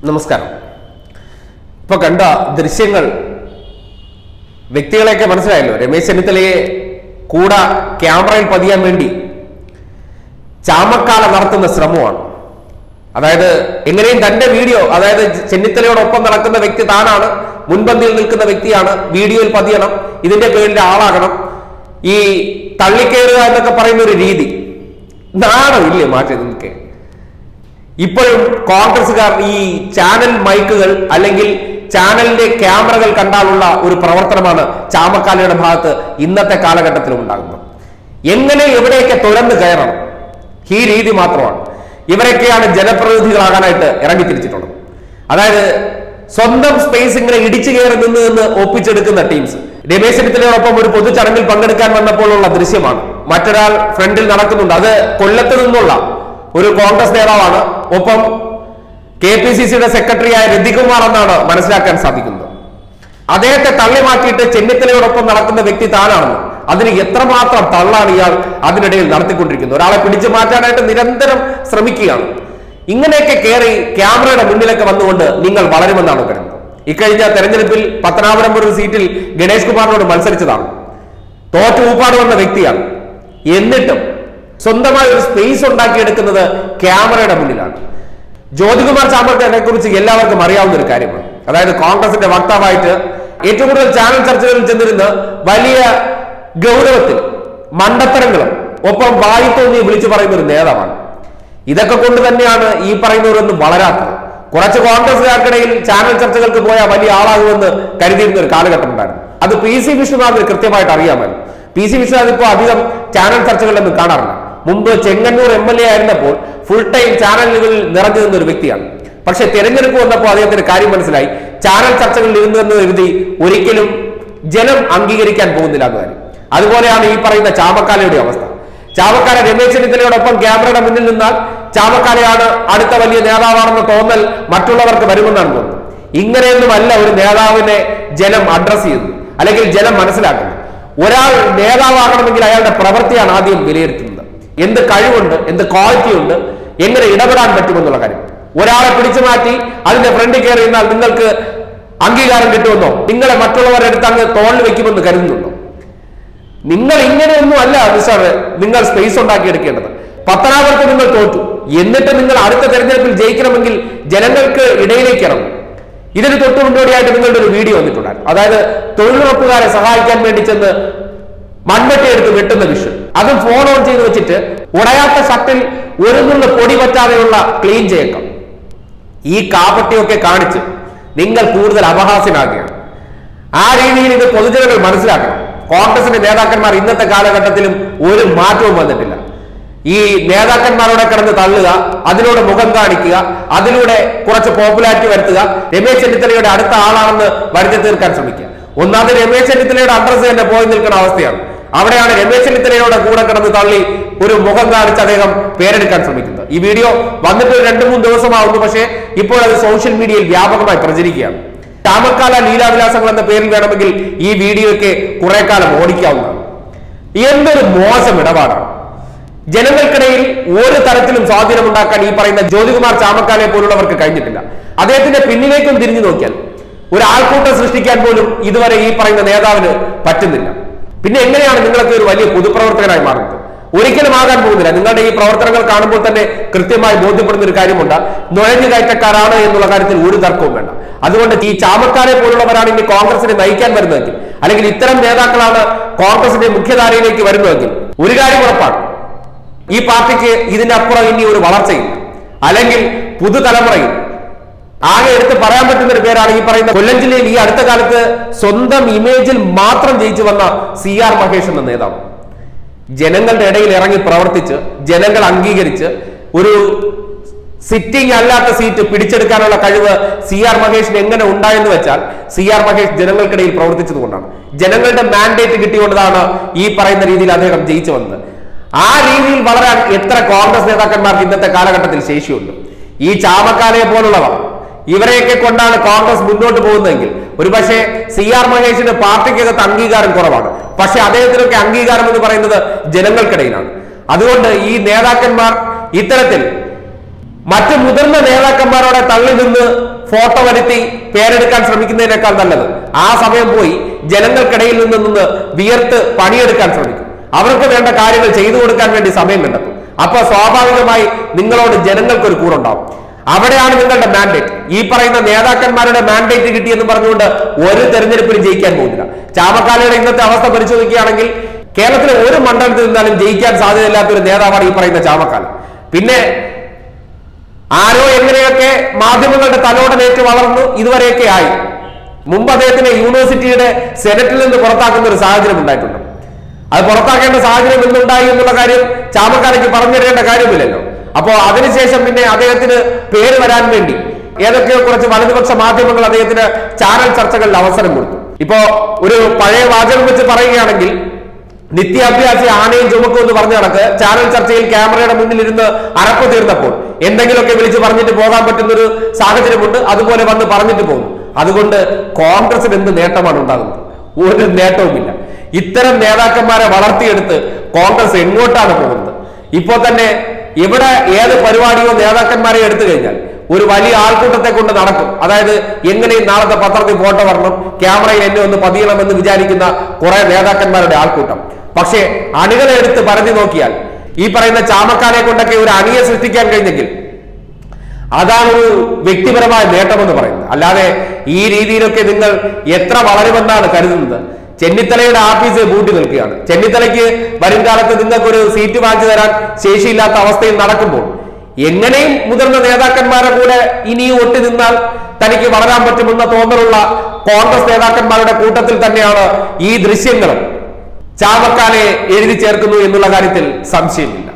നമസ്കാരം ഇപ്പൊ കണ്ട ദൃശ്യങ്ങൾ വ്യക്തികളെയൊക്കെ മനസ്സിലായല്ലോ രമേശ് ചെന്നിത്തലയെ കൂടെ ക്യാമറയിൽ പതിയാൻ വേണ്ടി ചാമക്കാല നടത്തുന്ന ശ്രമമാണ് അതായത് എങ്ങനെയും തന്റെ വീഡിയോ അതായത് ചെന്നിത്തലയോടൊപ്പം നടക്കുന്ന വ്യക്തി താനാണ് മുൻപന്തിയിൽ നിൽക്കുന്ന വ്യക്തിയാണ് വീഡിയോയിൽ പതിയണം ഇതിന്റെ പേരിൽ ആളാകണം ഈ തള്ളിക്കയറുക എന്നൊക്കെ പറയുന്ന ഒരു രീതി നാണോ ഇല്ലേ മാറ്റി നിൽക്കേ ഇപ്പോഴും കോൺഗ്രസുകാർ ഈ ചാനൽ മൈക്കുകൾ അല്ലെങ്കിൽ ചാനലിന്റെ ക്യാമറകൾ കണ്ടാലുള്ള ഒരു പ്രവർത്തനമാണ് ചാമക്കാലയുടെ ഭാഗത്ത് ഇന്നത്തെ കാലഘട്ടത്തിലും ഉണ്ടാകുന്നത് എങ്ങനെ എവിടെയൊക്കെ തുറന്നു കയറണം ഈ രീതി മാത്രമാണ് ഇവരൊക്കെയാണ് ജനപ്രതിനിധികളാകാനായിട്ട് ഇറങ്ങി തിരിച്ചിട്ടുള്ളത് അതായത് സ്വന്തം സ്പേസ് ഇങ്ങനെ ഇടിച്ചു കയറി നിന്ന് നിന്ന് ഒപ്പിച്ചെടുക്കുന്ന ടീംസ് രമേശ് ചെന്നിത്തലയോടൊപ്പം ഒരു പൊതു ചടങ്ങിൽ പങ്കെടുക്കാൻ വന്നപ്പോഴുള്ള ദൃശ്യമാണ് മറ്റൊരാൾ ഫ്രണ്ടിൽ നടക്കുന്നുണ്ട് അത് കൊല്ലത്ത് നിന്നുള്ള ഒരു കോൺഗ്രസ് നേതാവാണ് ഒപ്പം കെ പി സി സിയുടെ സെക്രട്ടറിയായ രതികുമാർ എന്നാണ് മനസ്സിലാക്കാൻ സാധിക്കുന്നത് അദ്ദേഹത്തെ തള്ളി മാറ്റിയിട്ട് ചെന്നിത്തലയോടൊപ്പം നടക്കുന്ന വ്യക്തി താനാണെന്ന് അതിന് എത്രമാത്രം തള്ളാണ് ഇയാൾ അതിനിടയിൽ നടത്തിക്കൊണ്ടിരിക്കുന്നത് ഒരാളെ പിടിച്ചു മാറ്റാനായിട്ട് നിരന്തരം ശ്രമിക്കുകയാണ് ഇങ്ങനെയൊക്കെ കയറി ക്യാമറയുടെ മുന്നിലൊക്കെ വന്നുകൊണ്ട് നിങ്ങൾ വളരുമെന്നാണ് കരുതുന്നത് ഇക്കഴിഞ്ഞ തെരഞ്ഞെടുപ്പിൽ പത്തനാപുരം ഒരു സീറ്റിൽ ഗണേഷ് കുമാറിനോട് മത്സരിച്ചതാണ് തോറ്റു ഊപ്പാട് വന്ന വ്യക്തിയാണ് എന്നിട്ടും സ്വന്തമായി ഒരു സ്പേസ് ഉണ്ടാക്കിയെടുക്കുന്നത് ക്യാമറയുടെ മുന്നിലാണ് ജ്യോതികുമാർ ചാമ്പർക്കനെ കുറിച്ച് എല്ലാവർക്കും അറിയാവുന്ന ഒരു കാര്യമാണ് അതായത് കോൺഗ്രസിന്റെ വക്താവായിട്ട് ഏറ്റവും കൂടുതൽ ചാനൽ ചർച്ചകളിൽ ചെന്നിരുന്ന് വലിയ ഗൗരവത്തിൽ മണ്ടത്തരങ്ങളും ഒപ്പം വായി തോന്നി വിളിച്ചു പറയുന്ന ഒരു നേതാവാണ് ഇതൊക്കെ കൊണ്ട് തന്നെയാണ് ഈ പറയുന്നവരൊന്നും വളരാത്തത് കുറച്ച് കോൺഗ്രസുകാർക്കിടയിൽ ചാനൽ ചർച്ചകൾക്ക് പോയാൽ വലിയ ആളാകുമെന്ന് കരുതിയിരുന്ന ഒരു കാലഘട്ടം ഉണ്ടായിരുന്നു അത് പി സി വിശ്വനാഥിന് കൃത്യമായിട്ട് അറിയാമല്ലോ പി സി വിശ്വനാഥ് ഇപ്പോൾ അധികം ചാനൽ ചർച്ചകളിലൊന്നും കാണാറില്ല മുമ്പ് ചെങ്ങന്നൂർ എം എൽ എ ആയിരുന്നപ്പോൾ ഫുൾ ടൈം ചാനലുകളിൽ നിറഞ്ഞു നിന്ന ഒരു വ്യക്തിയാണ് പക്ഷെ തെരഞ്ഞെടുപ്പ് വന്നപ്പോൾ അദ്ദേഹത്തിന് കാര്യം മനസ്സിലായി ചാനൽ ചർച്ചകളിൽ ഇരുന്നു എന്ന് കരുതി ഒരിക്കലും ജനം അംഗീകരിക്കാൻ പോകുന്നില്ല എന്ന് കാര്യം അതുപോലെയാണ് ഈ പറയുന്ന ചാമക്കാലയുടെ അവസ്ഥ ചാമക്കാല രമേശ് ചെന്നിത്തലയോടൊപ്പം ക്യാമറയുടെ മുന്നിൽ നിന്നാൽ ചാമക്കാലയാണ് അടുത്ത വലിയ നേതാവാണെന്ന തോന്നൽ മറ്റുള്ളവർക്ക് വരുമെന്നാണ് തോന്നുന്നത് ഇങ്ങനെയൊന്നുമല്ല ഒരു നേതാവിനെ ജനം അഡ്രസ് ചെയ്യുന്നത് അല്ലെങ്കിൽ ജനം മനസ്സിലാക്കുന്നത് ഒരാൾ നേതാവാകണമെങ്കിൽ അയാളുടെ പ്രവൃത്തിയാണ് ആദ്യം വിലയിരുത്തുന്നത് എന്ത് കഴിവുണ്ട് എന്ത് ക്വാളിറ്റി ഉണ്ട് എങ്ങനെ ഇടപെടാൻ പറ്റുമെന്നുള്ള കാര്യം ഒരാളെ പിടിച്ചു മാറ്റി അതിന്റെ ഫ്രണ്ടിൽ കയറി നിന്നാൽ നിങ്ങൾക്ക് അംഗീകാരം കിട്ടുമെന്നോ നിങ്ങളെ മറ്റുള്ളവരുടെ അടുത്ത് അങ്ങ് തോളിൽ വെക്കുമെന്ന് കരുതുന്നുണ്ടോ നിങ്ങൾ ഇങ്ങനെയൊന്നും അല്ല നിസാർ നിങ്ങൾ സ്പേസ് ഉണ്ടാക്കിയെടുക്കേണ്ടത് പത്തനാപുരത്ത് നിങ്ങൾ തോറ്റു എന്നിട്ട് നിങ്ങൾ അടുത്ത തെരഞ്ഞെടുപ്പിൽ ജയിക്കണമെങ്കിൽ ജനങ്ങൾക്ക് ഇടയിലേക്ക് ഇറങ്ങും ഇതിന് തൊട്ട് മുന്നോടിയായിട്ട് നിങ്ങളുടെ ഒരു വീഡിയോ വന്നിട്ടുണ്ടായിരുന്നു അതായത് തൊഴിലുറപ്പുകാരെ സഹായിക്കാൻ വേണ്ടി ചെന്ന് മൺവെട്ടി എടുത്ത് വെട്ടുന്ന വിഷു അതും ഫോൺ ഓൺ ചെയ്ത് വെച്ചിട്ട് ഉടയാത്ത ഷട്ടിൽ ഒരു നുള്ള പൊടി പറ്റാതെയുള്ള ക്ലീൻ ചെയ്യക്കം ഈ കാപട്യമൊക്കെ കാണിച്ച് നിങ്ങൾ കൂടുതൽ അപഹാസ്യനാകുകയാണ് ആ രീതിയിൽ ഇത് പൊതുജനങ്ങൾ മനസ്സിലാക്കണം കോൺഗ്രസിന്റെ നേതാക്കന്മാർ ഇന്നത്തെ കാലഘട്ടത്തിലും ഒരു മാറ്റവും വന്നിട്ടില്ല ഈ നേതാക്കന്മാരോടെ കിടന്ന് തള്ളുക അതിലൂടെ മുഖം കാണിക്കുക അതിലൂടെ കുറച്ച് പോപ്പുലാരിറ്റി വരുത്തുക രമേശ് ചെന്നിത്തലയുടെ അടുത്ത ആളാണെന്ന് വരുത്തി തീർക്കാൻ ശ്രമിക്കുക ഒന്നാമത് രമേശ് ചെന്നിത്തലയുടെ അഡ്രസ് തന്നെ പോയി നിൽക്കുന്ന അവസ്ഥയാണ് അവിടെയാണ് രമേശ് ചെന്നിത്തലയുടെ കൂടെ കിടന്ന് തള്ളി ഒരു മുഖം കാണിച്ച് അദ്ദേഹം പേരെടുക്കാൻ ശ്രമിക്കുന്നത് ഈ വീഡിയോ വന്നിട്ട് ഒരു രണ്ട് മൂന്ന് ദിവസമാവുന്നു പക്ഷേ ഇപ്പോൾ അത് സോഷ്യൽ മീഡിയയിൽ വ്യാപകമായി പ്രചരിക്കുകയാണ് ചാമക്കാല ലീലാവിലാസങ്ങൾ എന്ന പേരിൽ വേണമെങ്കിൽ ഈ വീഡിയോയ്ക്ക് കുറെ കാലം ഓടിക്കാവുന്നതാണ് എന്തൊരു മോശം ഇടപാടാണ് ജനങ്ങൾക്കിടയിൽ ഒരു തരത്തിലും സ്വാധീനമുണ്ടാക്കാൻ ഈ പറയുന്ന ജ്യോതികുമാർ ചാമക്കാലെ പോലുള്ളവർക്ക് കഴിഞ്ഞിട്ടില്ല അദ്ദേഹത്തിന്റെ പിന്നിലേക്കും തിരിഞ്ഞു നോക്കിയാൽ ഒരു ആൾക്കൂട്ടം സൃഷ്ടിക്കാൻ പോലും ഇതുവരെ ഈ പറയുന്ന നേതാവിന് പറ്റുന്നില്ല പിന്നെ എങ്ങനെയാണ് നിങ്ങളൊക്കെ ഒരു വലിയ പൊതുപ്രവർത്തകനായി മാറുന്നത് ഒരിക്കലും ആകാൻ പോകുന്നില്ല നിങ്ങളുടെ ഈ പ്രവർത്തനങ്ങൾ കാണുമ്പോൾ തന്നെ കൃത്യമായി ബോധ്യപ്പെടുന്ന ഒരു കാര്യമുണ്ട് നുഴഞ്ഞു കയറ്റക്കാരാണ് എന്നുള്ള കാര്യത്തിൽ ഒരു തർക്കവും വേണ്ട അതുകൊണ്ട് ഈ ചാമക്കാരെ പോലുള്ളവരാണ് ഇനി കോൺഗ്രസിനെ നയിക്കാൻ വരുന്നതെങ്കിൽ അല്ലെങ്കിൽ ഇത്തരം നേതാക്കളാണ് കോൺഗ്രസിന്റെ മുഖ്യധാരയിലേക്ക് വരുന്നതെങ്കിൽ ഒരു കാര്യം ഉറപ്പാണ് ഈ പാർട്ടിക്ക് ഇതിനപ്പുറം ഇനി ഒരു വളർച്ചയില്ല അല്ലെങ്കിൽ പുതുതലമുറയിൽ ആകെ എടുത്ത് പറയാൻ പറ്റുന്ന ഒരു പേരാണ് ഈ പറയുന്ന കൊല്ലം ജില്ലയിൽ ഈ അടുത്ത കാലത്ത് സ്വന്തം ഇമേജിൽ മാത്രം ജയിച്ചു വന്ന സി ആർ മഹേഷ് എന്ന നേതാവ് ജനങ്ങളുടെ ഇടയിൽ ഇറങ്ങി പ്രവർത്തിച്ച് ജനങ്ങൾ അംഗീകരിച്ച് ഒരു സിറ്റിംഗ് അല്ലാത്ത സീറ്റ് പിടിച്ചെടുക്കാനുള്ള കഴിവ് സി ആർ മഹേഷിന് എങ്ങനെ ഉണ്ടായെന്ന് വെച്ചാൽ സി ആർ മഹേഷ് ജനങ്ങൾക്കിടയിൽ പ്രവർത്തിച്ചത് കൊണ്ടാണ് ജനങ്ങളുടെ മാൻഡേറ്റ് കിട്ടിക്കൊണ്ടതാണ് ഈ പറയുന്ന രീതിയിൽ അദ്ദേഹം ജയിച്ചു വന്നത് ആ രീതിയിൽ വളരാൻ എത്ര കോൺഗ്രസ് നേതാക്കന്മാർക്ക് ഇന്നത്തെ കാലഘട്ടത്തിൽ ശേഷിയുണ്ട് ഈ ചാമക്കാലയെ പോലുള്ളവർ ഇവരെയൊക്കെ കൊണ്ടാണ് കോൺഗ്രസ് മുന്നോട്ട് പോകുന്നതെങ്കിൽ ഒരുപക്ഷെ സി ആർ മഹേഷിന് പാർട്ടിക്കകത്ത് അംഗീകാരം കുറവാണ് പക്ഷെ അദ്ദേഹത്തിനൊക്കെ അംഗീകാരം എന്ന് പറയുന്നത് ജനങ്ങൾക്കിടയിലാണ് അതുകൊണ്ട് ഈ നേതാക്കന്മാർ ഇത്തരത്തിൽ മറ്റ് മുതിർന്ന നേതാക്കന്മാരോടെ തള്ളി നിന്ന് ഫോട്ടോ വരുത്തി പേരെടുക്കാൻ ശ്രമിക്കുന്നതിനേക്കാൾ നല്ലത് ആ സമയം പോയി ജനങ്ങൾക്കിടയിൽ നിന്ന് നിന്ന് വിയർത്ത് പണിയെടുക്കാൻ ശ്രമിക്കും അവർക്ക് വേണ്ട കാര്യങ്ങൾ ചെയ്തു കൊടുക്കാൻ വേണ്ടി സമയം കണ്ടെത്തും അപ്പൊ സ്വാഭാവികമായി നിങ്ങളോട് ജനങ്ങൾക്കൊരു കൂറുണ്ടാവും അവിടെയാണ് നിങ്ങളുടെ മാൻഡേറ്റ് ഈ പറയുന്ന നേതാക്കന്മാരുടെ മാൻഡേറ്റ് കിട്ടിയെന്ന് പറഞ്ഞുകൊണ്ട് ഒരു തെരഞ്ഞെടുപ്പിലും ജയിക്കാൻ പോകുന്നില്ല ചാമക്കാലയുടെ ഇന്നത്തെ അവസ്ഥ പരിശോധിക്കുകയാണെങ്കിൽ കേരളത്തിലെ ഒരു മണ്ഡലത്തിൽ നിന്നാലും ജയിക്കാൻ സാധ്യതയില്ലാത്ത ഒരു നേതാവാണ് ഈ പറയുന്ന ചാമക്കാല പിന്നെ ആരോ എങ്ങനെയൊക്കെ മാധ്യമങ്ങളുടെ തലോടനേറ്റ് വളർന്നു ഇതുവരെയൊക്കെ ആയി മുമ്പ് അദ്ദേഹത്തിന് യൂണിവേഴ്സിറ്റിയുടെ സെനറ്റിൽ നിന്ന് പുറത്താക്കുന്ന ഒരു സാഹചര്യം ഉണ്ടായിട്ടുണ്ട് അത് പുറത്താക്കേണ്ട സാഹചര്യം ഇന്നുണ്ടായി എന്നുള്ള കാര്യം ചാമക്കാലയ്ക്ക് പറഞ്ഞു തരേണ്ട കാര്യമില്ലല്ലോ അപ്പോ അതിനുശേഷം പിന്നെ അദ്ദേഹത്തിന് പേര് വരാൻ വേണ്ടി ഏതൊക്കെയോ കുറച്ച് വലതുപക്ഷ മാധ്യമങ്ങൾ അദ്ദേഹത്തിന് ചാനൽ ചർച്ചകളിൽ അവസരം കൊടുത്തു ഇപ്പോ ഒരു പഴയ വാചകം വെച്ച് പറയുകയാണെങ്കിൽ നിത്യാഭ്യാസി ആനയും ചുമക്കും എന്ന് പറഞ്ഞ കണക്ക് ചാനൽ ചർച്ചയിൽ ക്യാമറയുടെ മുന്നിൽ ഇരുന്ന് അറപ്പ് തീർന്നപ്പോൾ എന്തെങ്കിലുമൊക്കെ വിളിച്ച് പറഞ്ഞിട്ട് പോകാൻ പറ്റുന്ന ഒരു സാഹചര്യമുണ്ട് അതുപോലെ വന്ന് പറഞ്ഞിട്ട് പോകും അതുകൊണ്ട് കോൺഗ്രസിന് എന്ത് നേട്ടമാണ് ഉണ്ടാകുന്നത് ഒരു നേട്ടവുമില്ല ഇത്തരം നേതാക്കന്മാരെ വളർത്തിയെടുത്ത് കോൺഗ്രസ് എങ്ങോട്ടാണ് പോകുന്നത് ഇപ്പോൾ തന്നെ ഇവിടെ ഏത് പരിപാടിയോ നേതാക്കന്മാരെ എടുത്തു കഴിഞ്ഞാൽ ഒരു വലിയ ആൾക്കൂട്ടത്തെ കൊണ്ട് നടക്കും അതായത് എങ്ങനെയും നാളത്തെ പത്രത്തിൽ ഫോട്ടോ വരണം ക്യാമറയിൽ എന്നെ ഒന്ന് പതിയണമെന്ന് വിചാരിക്കുന്ന കുറെ നേതാക്കന്മാരുടെ ആൾക്കൂട്ടം പക്ഷേ അണികളെ എടുത്ത് പരതി നോക്കിയാൽ ഈ പറയുന്ന ചാമക്കാലെ കൊണ്ടൊക്കെ ഒരു അണിയെ സൃഷ്ടിക്കാൻ കഴിഞ്ഞെങ്കിൽ അതാണ് ഒരു വ്യക്തിപരമായ നേട്ടമെന്ന് പറയുന്നത് അല്ലാതെ ഈ രീതിയിലൊക്കെ നിങ്ങൾ എത്ര വളരുമെന്നാണ് കരുതുന്നത് ചെന്നിത്തലയുടെ ആഫീസ് പൂട്ടി നിൽക്കുകയാണ് ചെന്നിത്തലയ്ക്ക് വരും കാലത്ത് നിങ്ങൾക്കൊരു സീറ്റ് വാങ്ങിച്ചു തരാൻ ശേഷിയില്ലാത്ത അവസ്ഥയിൽ നടക്കുമ്പോൾ എങ്ങനെയും മുതിർന്ന നേതാക്കന്മാരെ കൂടെ ഇനിയും ഒട്ടി നിന്നാൽ തനിക്ക് വളരാൻ പറ്റുമെന്ന തോന്നലുള്ള കോൺഗ്രസ് നേതാക്കന്മാരുടെ കൂട്ടത്തിൽ തന്നെയാണ് ഈ ദൃശ്യങ്ങളും ചാമക്കാലെ എഴുതി ചേർക്കുന്നു എന്നുള്ള കാര്യത്തിൽ സംശയമില്ല